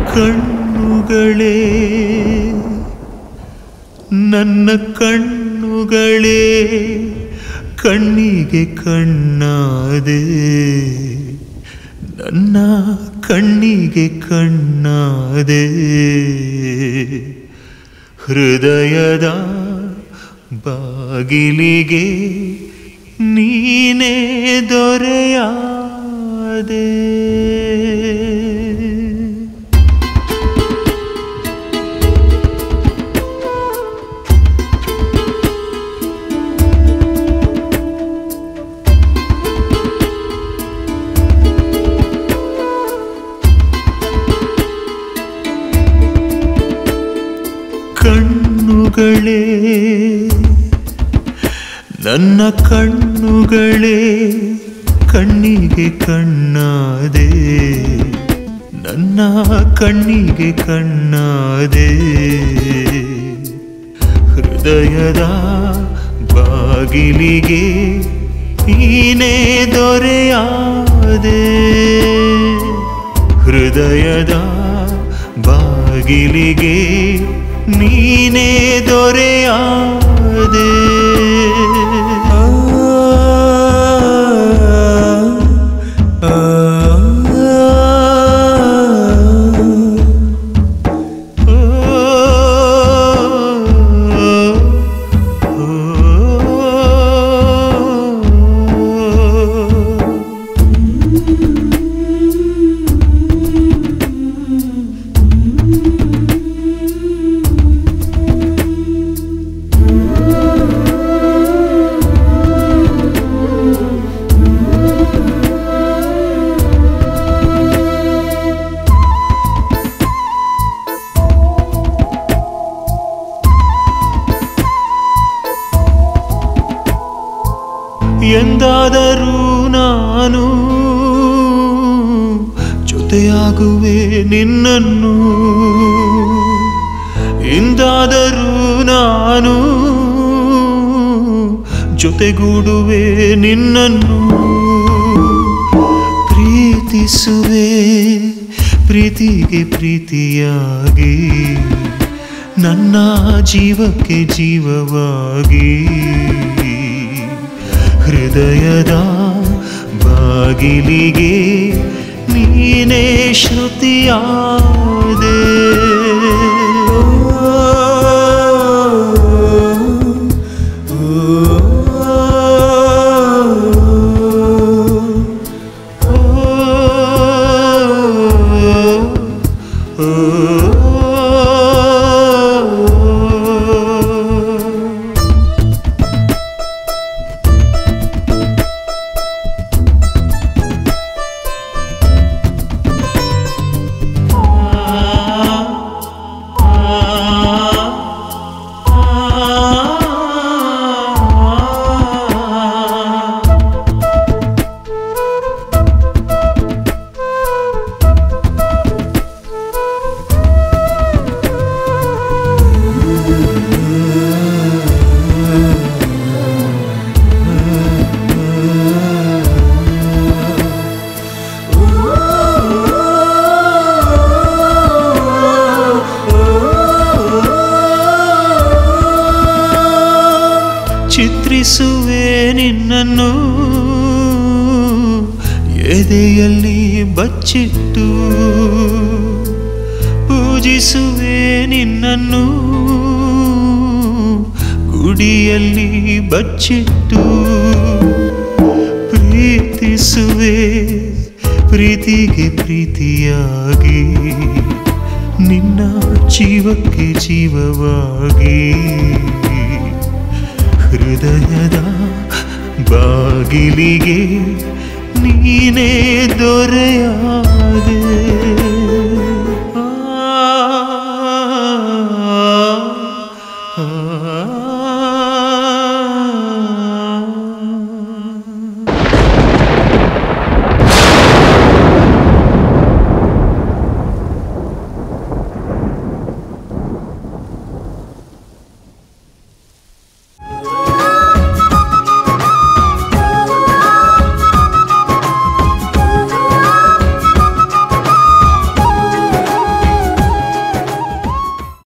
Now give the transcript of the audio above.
ಕಣ್ಣುಗಳೇ ನನ್ನ ಕಣ್ಣುಗಳೇ ಕಣ್ಣಿಗೆ ಕಣ್ಣಾದೆ ನನ್ನ ಕಣ್ಣಿಗೆ ಕಣ್ಣಾದೆ ಹೃದಯದ ಬಾಗಿಲಿಗೆ ನೀನೇ ದೊರೆಯಾದೆ ಕಣ್ಣುಗಳೇ ನನ್ನ ಕಣ್ಣುಗಳೇ ಕಣ್ಣಿಗೆ ಕಣ್ಣಾದೆ ನನ್ನ ಕಣ್ಣಿಗೆ ಕಣ್ಣಾದೆ ಹೃದಯದ ಬಾಗಿಲಿಗೆ ನೀನೇ ದೊರೆಯಾದೆ ಹೃದಯದ ಬಾಗಿಲಿಗೆ ನೀನೇ ದೊರೆಯಾದೆ ಆ, ಆ, ಆ, ಎಂದಾದರೂ ನಾನು ಜೊತೆಯಾಗುವೆ ನಿನ್ನನ್ನು ಎಂದಾದರೂ ನಾನು ಜೊತೆಗೂಡುವೆ ನಿನ್ನನ್ನು ಪ್ರೀತಿಸುವೆ ಪ್ರೀತಿಗೆ ಪ್ರೀತಿಯಾಗಿ ನನ್ನ ಜೀವಕ್ಕೆ ಜೀವವಾಗಿ ಹೃದಯದ ಬಾಗಿಲಿಗೆ ನೀನೇ ಶ್ರುತಿಯಾದೆ ಚಿತ್ರಿಸುವೆ ನಿನ್ನನ್ನು ಎದೆಯಲ್ಲಿ ಬಚ್ಚಿಟ್ಟು ಪೂಜಿಸುವೆ ನಿನ್ನನ್ನು ಗುಡಿಯಲ್ಲಿ ಬಚ್ಚಿಟ್ಟು ಪ್ರೀತಿಸುವೆ ಪ್ರೀತಿಗೆ ಪ್ರೀತಿಯಾಗಿ ನಿನ್ನ ಜೀವಕ್ಕೆ ಜೀವವಾಗಿ ಹೃದಯದ ಬಾಗಿಲಿಗೆ ನೀನೇ ದೊರೆಯಾದೆ